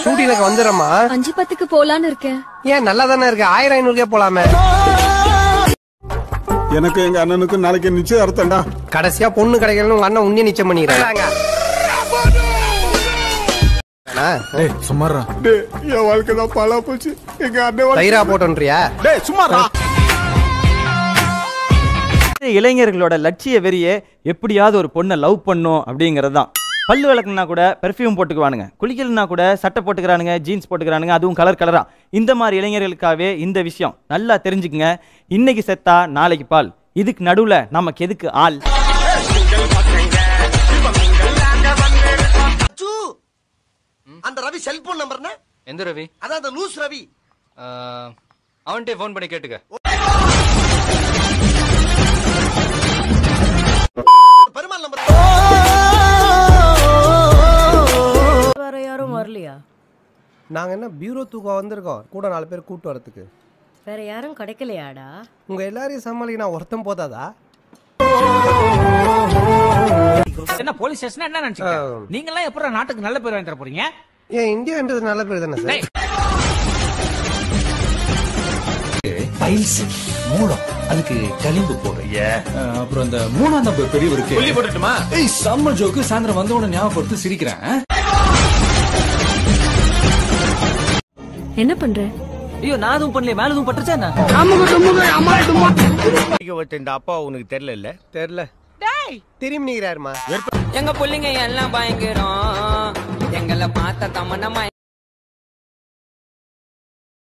ஷூட்டிங்க்கு வந்துடுறேம்மா அஞ்சு பத்துக்கு போலான்னு இருக்கேன் ஏன் நல்லா தானே இருக்கு ஆயிரம் ஐநூறுக்கே போலாமே எனக்கு எங்க அண்ணனுக்கு நாளைக்கு நிச்சயதார்த்தம்டா கடைசியா பொண்ணு கிடைக்கலன்னு உங்க அண்ணன் உன்னே நிச்சயம் பண்ணிக்கிறாங்க டேய் சும்மாறா டேய் என் வாழ்க்கை தான் பாலா போச்சு எங்க அண்ணன் வாழ்க்கை- தயிரா போட்டோன்றியா டேய் சும்மாறா இளைஞர்களோட லட்சிய வெறியே எப்படியாவது ஒரு பொண்ணை லவ் பண்ணும் அப்படிங்கிறது தான் பல்லு விளக்குனா கூட பெர்ஃப்யூம் போட்டுக்குவானுங்க குளிக்கலனா கூட சட்டை போட்டுக்கிறானுங்க ஜீன்ஸ் போட்டுக்கிறானுங்க அதுவும் கலர் கலரா இந்த மாதிரி இளைஞர்களுக்காகவே இந்த விஷயம் நல்லா தெரிஞ்சுக்குங்க இன்னைக்கு செத்தா நாளைக்கு பால் இதுக்கு நடுவுல நமக்கு எதுக்கு ஆள் அந்த ரவி செல்போன் நம்பர் என்ன எந்த ரவி அதான் அந்த லூஸ் ரவி அவன்கிட்ட ஃபோன் பண்ணி கேட்டுக்க பெருமாள் நம்பர் வேற யாரும் வரலையா நாங்க என்ன பியூரோ தூக்கம் வந்திருக்கோம் கூட நாலு பேர் கூட்டு வரதுக்கு வேற யாரும் கிடைக்கலையாடா உங்க எல்லாரையும் சமாளிக்க நான் ஒருத்தன் போதாதா என்ன போலீஸ் ஸ்டேஷன் என்ன நினைச்சீங்க நீங்க எல்லாம் எப்பறம் நாட்டுக்கு நல்ல பேர் வாங்கி தர போறீங்க ஏன் இந்தியான்றது நல்ல பேர் தானே சார் பைல்ஸ் மூலம் அதுக்கு களிம்பு போடுறீங்க அப்புறம் அந்த மூணாம் நம்பர் பெரியவருக்கு சொல்லி போட்டுட்டுமா ஏய் செம்ம ஜோக்கு சாயந்தரம் வந்த உடனே ஞாபகப்படுத்தி சிரிக்கிறேன் என்ன பண்ற ஐயோ நான் எதுவும் பண்ணல மேல எதுவும் பட்டுச்சா என்ன இந்த அப்பா உனக்கு தெரியல இல்ல தெரியல திரும்பி நிக்கிறாருமா எங்க பிள்ளைங்க எல்லாம் பயங்கரம் எங்களை பார்த்த தமனமா